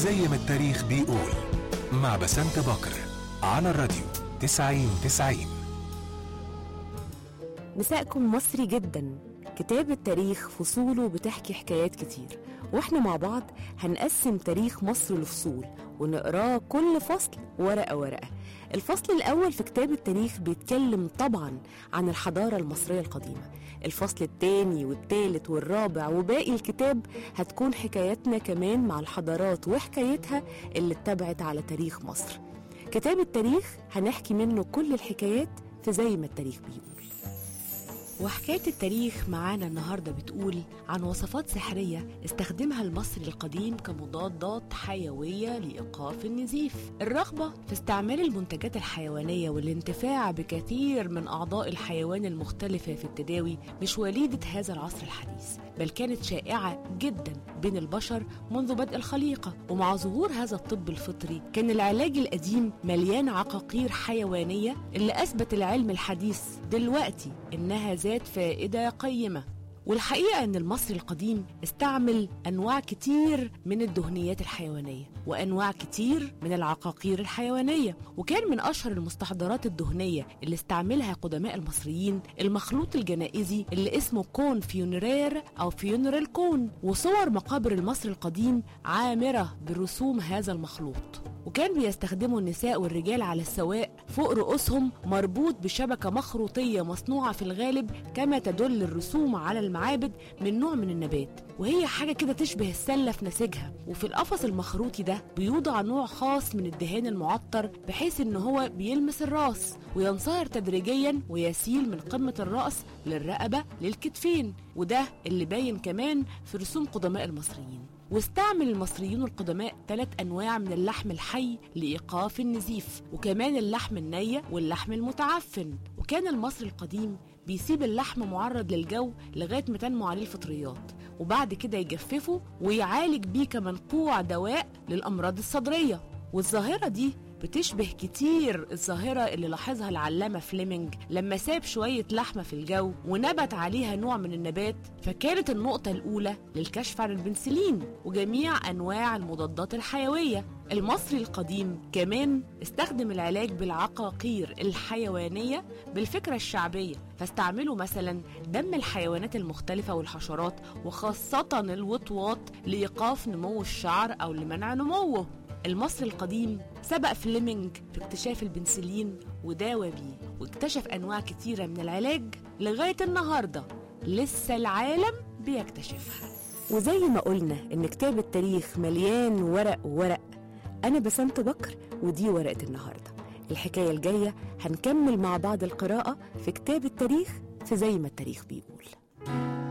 زي ما التاريخ بيقول مع بسنت بكر على الراديو 90 90 مساءكم مصري جدا كتاب التاريخ فصوله بتحكي حكايات كتير واحنا مع بعض هنقسم تاريخ مصر لفصول ونقراه كل فصل ورقة ورقة الفصل الأول في كتاب التاريخ بيتكلم طبعا عن الحضارة المصرية القديمة الفصل الثاني والثالث والرابع وباقي الكتاب هتكون حكاياتنا كمان مع الحضارات وحكايتها اللي اتبعت على تاريخ مصر كتاب التاريخ هنحكي منه كل الحكايات في زي ما التاريخ بيقول وحكاية التاريخ معانا النهاردة بتقول عن وصفات سحرية استخدمها المصري القديم كمضادات حيوية لإيقاف النزيف الرغبة في استعمال المنتجات الحيوانية والانتفاع بكثير من أعضاء الحيوان المختلفة في التداوي مش وليدة هذا العصر الحديث بل كانت شائعة جدا بين البشر منذ بدء الخليقة ومع ظهور هذا الطب الفطري كان العلاج القديم مليان عقاقير حيوانية اللي أثبت العلم الحديث دلوقتي إنها ذات فائدة قيمة والحقيقة أن المصري القديم استعمل أنواع كتير من الدهنيات الحيوانية وأنواع كتير من العقاقير الحيوانية وكان من أشهر المستحضرات الدهنية اللي استعملها قدماء المصريين المخلوط الجنائزي اللي اسمه كون فيونرير أو فيونرال كون وصور مقابر المصري القديم عامرة برسوم هذا المخلوط وكان بيستخدموا النساء والرجال على السواق فوق رؤوسهم مربوط بشبكة مخروطية مصنوعة في الغالب كما تدل الرسوم على المعابد من نوع من النبات وهي حاجة كده تشبه السلة في نسيجها وفي القفص المخروطي ده بيوضع نوع خاص من الدهان المعطر بحيث ان هو بيلمس الراس وينصهر تدريجيا ويسيل من قمة الرأس للرقبة للكتفين وده اللي باين كمان في رسوم قدماء المصريين واستعمل المصريون القدماء ثلاث أنواع من اللحم الحي لإيقاف النزيف وكمان اللحم النية واللحم المتعفن وكان المصري القديم بيسيب اللحم معرض للجو لغاية ما تنمو عليه الفطريات وبعد كده يجففه ويعالج بيه كمنقوع دواء للأمراض الصدرية والظاهرة دي بتشبه كتير الظاهرة اللي لاحظها العلامة فليمنج لما ساب شوية لحمة في الجو ونبت عليها نوع من النبات فكانت النقطة الأولى للكشف عن البنسلين وجميع أنواع المضادات الحيوية المصري القديم كمان استخدم العلاج بالعقاقير الحيوانية بالفكرة الشعبية فاستعملوا مثلا دم الحيوانات المختلفة والحشرات وخاصة الوطواط لإيقاف نمو الشعر أو لمنع نموه المصري القديم سبق فليمنج في اكتشاف البنسلين وداوى بيه واكتشف أنواع كتيرة من العلاج لغاية النهاردة لسه العالم بيكتشفها وزي ما قلنا إن كتاب التاريخ مليان ورق وورق أنا بسنت بكر ودي ورقة النهاردة الحكاية الجاية هنكمل مع بعض القراءة في كتاب التاريخ في زي ما التاريخ بيقول